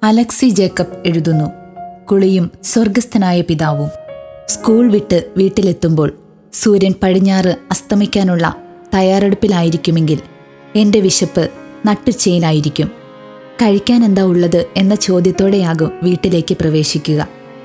Alexei Jacob എഴുതുന്നു കുളിയും സ്വർഗസ്ഥനായ പിതാവും സ്കൂൾ വിട്ട് വീട്ടിലെത്തുമ്പോൾ സൂര്യൻ പടിഞ്ഞാറ് അസ്തമിക്കാനുള്ള തയ്യാറെടുപ്പിലായിരിക്കുമെങ്കിൽ എൻ്റെ വിശപ്പ് നട്ടുച്ചയിലായിരിക്കും കഴിക്കാൻ എന്താ ഉള്ളത് എന്ന ചോദ്യത്തോടെയാകും വീട്ടിലേക്ക് പ്രവേശിക്കുക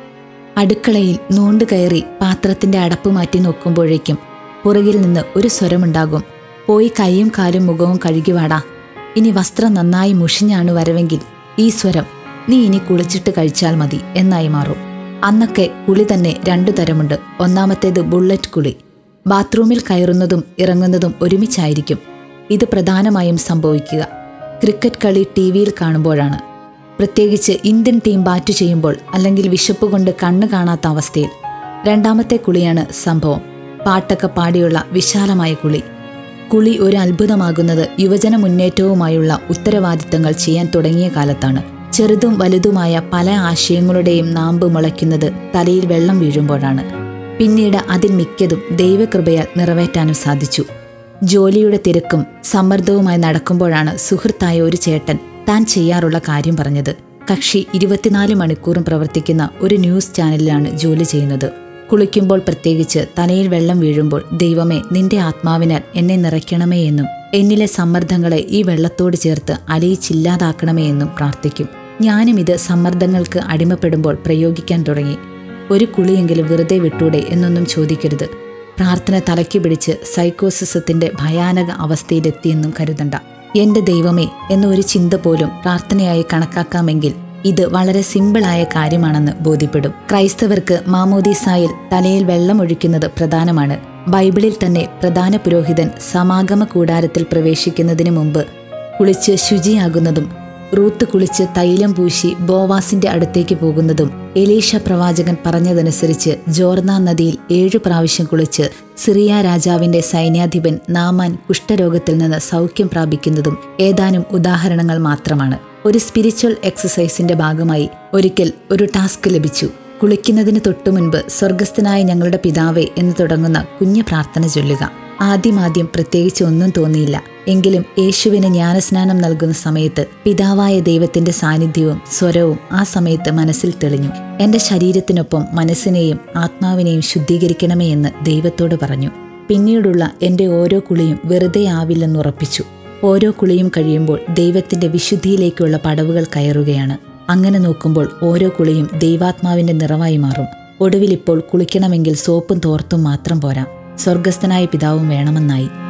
അടുക്കളയിൽ നൂണ്ടു കയറി പാത്രത്തിന്റെ അടപ്പ് മാറ്റി നോക്കുമ്പോഴേക്കും പുറകിൽ നിന്ന് ഒരു സ്വരമുണ്ടാകും പോയി കൈയും കാലും മുഖവും കഴുകിവാടാ ഇനി വസ്ത്രം നന്നായി മുഷിഞ്ഞാണ് വരവെങ്കിൽ ഈ സ്വരം നീ ഇനി കുളിച്ചിട്ട് കഴിച്ചാൽ മതി എന്നായി മാറും അന്നൊക്കെ കുളി തന്നെ രണ്ടു തരമുണ്ട് ഒന്നാമത്തേത് ബുള്ളറ്റ് കുളി ബാത്റൂമിൽ കയറുന്നതും ഇറങ്ങുന്നതും ഒരുമിച്ചായിരിക്കും ഇത് പ്രധാനമായും സംഭവിക്കുക ക്രിക്കറ്റ് കളി ടി വിയിൽ കാണുമ്പോഴാണ് പ്രത്യേകിച്ച് ഇന്ത്യൻ ടീം ബാറ്റ് ചെയ്യുമ്പോൾ അല്ലെങ്കിൽ വിശപ്പ് കൊണ്ട് കണ്ണ് കാണാത്ത അവസ്ഥയിൽ രണ്ടാമത്തെ കുളിയാണ് സംഭവം പാട്ടൊക്കെ പാടിയുള്ള വിശാലമായ കുളി കുളി ഒരു അത്ഭുതമാകുന്നത് യുവജന മുന്നേറ്റവുമായുള്ള ഉത്തരവാദിത്തങ്ങൾ ചെയ്യാൻ തുടങ്ങിയ കാലത്താണ് ചെറുതും വലുതുമായ പല ആശയങ്ങളുടെയും നാമ്പ് മുളയ്ക്കുന്നത് തലയിൽ വെള്ളം വീഴുമ്പോഴാണ് പിന്നീട് അതിൽ മിക്കതും ദൈവകൃപയാൽ നിറവേറ്റാനും സാധിച്ചു ജോലിയുടെ തിരക്കും സമ്മർദ്ദവുമായി നടക്കുമ്പോഴാണ് സുഹൃത്തായ ഒരു ചേട്ടൻ താൻ ചെയ്യാറുള്ള കാര്യം പറഞ്ഞത് കക്ഷി ഇരുപത്തിനാല് മണിക്കൂറും പ്രവർത്തിക്കുന്ന ഒരു ന്യൂസ് ചാനലിലാണ് ജോലി ചെയ്യുന്നത് കുളിക്കുമ്പോൾ പ്രത്യേകിച്ച് തലയിൽ വെള്ളം വീഴുമ്പോൾ ദൈവമേ നിന്റെ ആത്മാവിനാൽ എന്നെ നിറയ്ക്കണമേ എന്നും എന്നിലെ സമ്മർദ്ദങ്ങളെ ഈ വെള്ളത്തോട് ചേർത്ത് അലിയിച്ചില്ലാതാക്കണമേ എന്നും പ്രാർത്ഥിക്കും ഞാനും ഇത് സമ്മർദ്ദങ്ങൾക്ക് അടിമപ്പെടുമ്പോൾ പ്രയോഗിക്കാൻ തുടങ്ങി ഒരു കുളിയെങ്കിലും വെറുതെ വിട്ടൂടെ എന്നൊന്നും ചോദിക്കരുത് പ്രാർത്ഥന തലയ്ക്ക് പിടിച്ച് സൈക്കോസിസത്തിന്റെ ഭയാനക അവസ്ഥയിലെത്തിയെന്നും കരുതണ്ട എന്റെ ദൈവമേ എന്ന ഒരു ചിന്ത പോലും പ്രാർത്ഥനയായി കണക്കാക്കാമെങ്കിൽ ഇത് വളരെ സിമ്പിളായ കാര്യമാണെന്ന് ബോധ്യപ്പെടും ക്രൈസ്തവർക്ക് മാമോദീസായിൽ തലയിൽ വെള്ളം ഒഴിക്കുന്നത് പ്രധാനമാണ് ബൈബിളിൽ തന്നെ പ്രധാന പുരോഹിതൻ സമാഗമ കൂടാരത്തിൽ പ്രവേശിക്കുന്നതിന് മുമ്പ് കുളിച്ച് ശുചിയാകുന്നതും റൂത്ത് കുളിച്ച് തൈലം പൂശി ബോവാസിന്റെ അടുത്തേക്ക് പോകുന്നതും എലീഷ പ്രവാചകൻ പറഞ്ഞതനുസരിച്ച് ജോർദാൻ നദിയിൽ ഏഴു പ്രാവശ്യം കുളിച്ച് സിറിയ രാജാവിന്റെ സൈന്യാധിപൻ നാമാൻ കുഷ്ഠരോഗത്തിൽ നിന്ന് സൗഖ്യം പ്രാപിക്കുന്നതും ഏതാനും ഉദാഹരണങ്ങൾ മാത്രമാണ് ഒരു സ്പിരിച്വൽ എക്സസൈസിന്റെ ഭാഗമായി ഒരിക്കൽ ഒരു ടാസ്ക് ലഭിച്ചു കുളിക്കുന്നതിന് തൊട്ടു മുൻപ് സ്വർഗസ്ഥനായ ഞങ്ങളുടെ പിതാവേ എന്ന് തുടങ്ങുന്ന കുഞ്ഞു പ്രാർത്ഥന ചൊല്ലുക ആദ്യമാദ്യം പ്രത്യേകിച്ച് ഒന്നും തോന്നിയില്ല എങ്കിലും യേശുവിന് ജ്ഞാനസ്നാനം നൽകുന്ന സമയത്ത് പിതാവായ ദൈവത്തിന്റെ സാന്നിധ്യവും സ്വരവും ആ സമയത്ത് മനസ്സിൽ തെളിഞ്ഞു എന്റെ ശരീരത്തിനൊപ്പം മനസ്സിനെയും ആത്മാവിനെയും ശുദ്ധീകരിക്കണമേ എന്ന് ദൈവത്തോട് പറഞ്ഞു പിന്നീടുള്ള എന്റെ ഓരോ കുളിയും വെറുതെ ആവില്ലെന്നുറപ്പിച്ചു ഓരോ കുളിയും കഴിയുമ്പോൾ ദൈവത്തിന്റെ വിശുദ്ധിയിലേക്കുള്ള പടവുകൾ കയറുകയാണ് അങ്ങനെ നോക്കുമ്പോൾ ഓരോ കുളിയും ദൈവാത്മാവിന്റെ നിറവായി മാറും ഒടുവിൽ ഇപ്പോൾ കുളിക്കണമെങ്കിൽ സോപ്പും തോർത്തും മാത്രം പോരാ സ്വർഗസ്ഥനായ പിതാവും വേണമെന്നായി